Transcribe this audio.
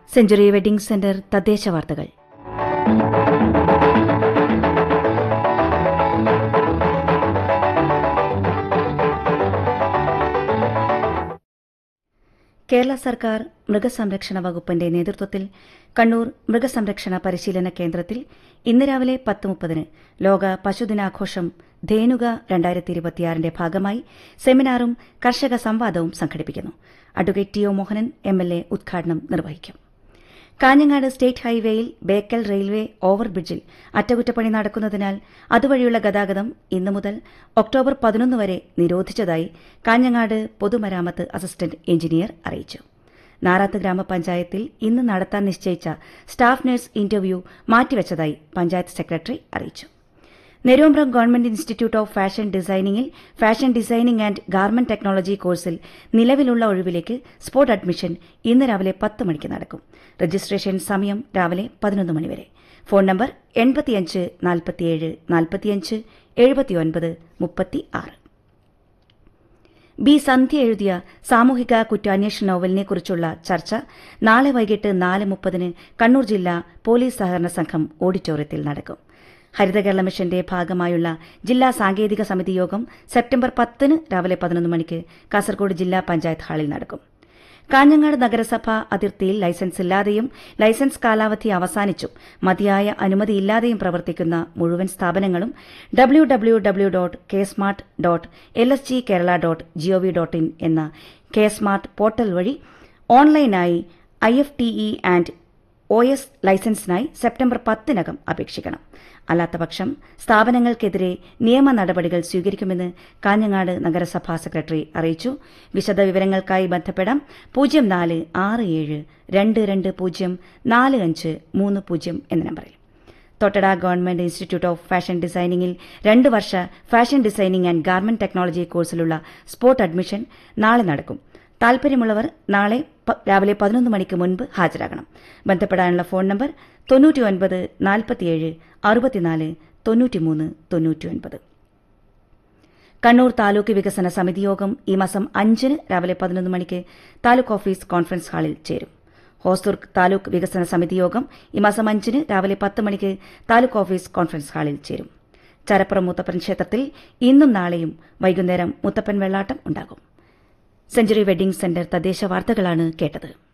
century wedding centre തദ്ദേശ വാർത്തകൾ കേരള സർക്കാർ മൃഗസംരക്ഷണ വകുപ്പിന്റെ നേതൃത്വത്തിൽ കണ്ണൂർ മൃഗസംരക്ഷണ പരിശീലന കേന്ദ്രത്തിൽ ഇന്ന് രാവിലെ പത്ത് മുപ്പതിന് ലോക പശുദിനാഘോഷം ധേനുക രണ്ടായിരത്തി ഇരുപത്തിയാറിന്റെ ഭാഗമായി സെമിനാറും കർഷക സംവാദവും സംഘടിപ്പിക്കുന്നു advocate T O Mohanan M L A ഉദ്ഘാടനം നിർവഹിക്കും കാഞ്ഞങ്ങാട് സ്റ്റേറ്റ് ഹൈവേയിൽ ബേക്കൽ റെയിൽവേ ഓവർബ്രിഡ്ജിൽ അറ്റകുറ്റപ്പണി നടക്കുന്നതിനാൽ അതുവഴിയുള്ള ഗതാഗതം ഇന്നു മുതൽ ഒക്ടോബർ പതിനൊന്ന് വരെ നിരോധിച്ചതായി കാഞ്ഞങ്ങാട് പൊതുമരാമത്ത് അസിസ്റ്റന്റ് എഞ്ചിനീയർ അറിയിച്ചു നാറാത്ത് ഗ്രാമപഞ്ചായത്തിൽ ഇന്ന് നടത്താൻ നിശ്ചയിച്ച സ്റ്റാഫ് നഴ്സ് ഇന്റർവ്യൂ മാറ്റിവച്ചതായി പഞ്ചായത്ത് സെക്രട്ടറി അറിയിച്ചു Nerumbram government institute of fashion ഡിസൈനിംഗിൽ fashion designing and garment technology കോഴ്സിൽ നിലവിലുള്ള ഒഴിവിലേക്ക് സ്പോട്ട് അഡ്മിഷൻ ഇന്ന് രാവിലെ പത്ത് മണിക്ക് നടക്കും രജിസ്ട്രേഷൻ സമയം രാവിലെ പതിനൊന്ന് മണിവരെ ഫോൺ നമ്പർ എൺപത്തിയഞ്ച് നാൽപ്പത്തിയേഴ് നാൽപ്പത്തിയഞ്ച് എഴുപത്തിയൊൻപത് മുപ്പത്തി ആറ് ബി സന്ധ്യ എഴുതിയ സാമൂഹിക കുറ്റാന്വേഷണ നോവലിനെക്കുറിച്ചുള്ള ചർച്ച നാളെ വൈകിട്ട് നാല് മുപ്പതിന് കണ്ണൂർ ജില്ലാ പോലീസ് സഹകരണ സംഘം ഓഡിറ്റോറിയത്തിൽ നടക്കും ഹരിതകേരള മിഷന്റെ ഭാഗമായുള്ള ജില്ലാ സാങ്കേതിക സമിതി യോഗം സെപ്റ്റംബർ പത്തിന് രാവിലെ പതിനൊന്ന് മണിക്ക് കാസർഗോഡ് ജില്ലാ പഞ്ചായത്ത് ഹാളിൽ നടക്കും കാഞ്ഞങ്ങാട് നഗരസഭ അതിർത്തിയിൽ ലൈസൻസ് ഇല്ലാതെയും ലൈസൻസ് കാലാവധി അവസാനിച്ചും മതിയായ അനുമതിയില്ലാതെയും പ്രവർത്തിക്കുന്ന മുഴുവൻ സ്ഥാപനങ്ങളും W W W dot K smart dot L S G Kerala dot G O V dot in എന്ന കെ സ്മാർട്ട് പോർട്ടൽ വഴി ഓൺലൈനായി I F T E and O S ലൈസൻസിനായി സെപ്റ്റംബർ പത്തിനകം അപേക്ഷിക്കണം അല്ലാത്തപക്ഷം സ്ഥാപനങ്ങൾക്കെതിരെ നിയമ നടപടികൾ സ്വീകരിക്കുമെന്ന് കാഞ്ഞങ്ങാട് നഗരസഭാ സെക്രട്ടറി അറിയിച്ചു വിശദവിവരങ്ങൾക്കായി ബന്ധപ്പെടാം പൂജ്യം നാല് ആറ് ഏഴ് രണ്ട് രണ്ട് പൂജ്യം നാല് അഞ്ച് മൂന്ന് പൂജ്യം എന്ന നമ്പറിൽ തൊട്ടട ഗവൺമെന്റ് ഇൻസ്റ്റിറ്റ്യൂട്ട് ഓഫ് ഫാഷൻ ഡിസൈനിംഗിൽ രണ്ട് വർഷ fashion designing and garment technology കോഴ്സിലുള്ള സ്പോട്ട് അഡ്മിഷൻ നാളെ നടക്കും താൽപര്യമുള്ളവർ നാളെ രാവിലെ പതിനൊന്ന് മണിക്ക് മുൻപ് ഹാജരാകണം ബന്ധപ്പെടാനുള്ള ഫോൺ നമ്പർ തൊണ്ണൂറ്റി ഒൻപത് നാൽപ്പത്തിയേഴ് അറുപത്തിനാല് തൊണ്ണൂറ്റിമൂന്ന് തൊണ്ണൂറ്റിയൊൻപത് കണ്ണൂർ താലൂക്ക് വികസന സമിതി യോഗം ഈ മാസം അഞ്ചിന് രാവിലെ പതിനൊന്ന് മണിക്ക് താലൂക്ക് ഓഫീസ് കോൺഫറൻസ് ഹാളിൽ ചേരും ഹോസ്ദുർ താലൂക്ക് വികസന സമിതി യോഗം ഈ മാസം അഞ്ചിന് രാവിലെ പത്ത് മണിക്ക് താലൂക്ക് ഓഫീസ് കോൺഫറൻസ് ഹാളിൽ ചേരും ചരപ്പുറം മുത്തപ്പൻ ക്ഷേത്രത്തിൽ ഇന്നും നാളെയും വൈകുന്നേരം മുത്തപ്പൻ വെള്ളാട്ടം ഉണ്ടാകും സെഞ്ചുറി വെഡിംഗ് സെന്റർ തദ്ദേശ വാർത്തകളാണ് കേട്ടത്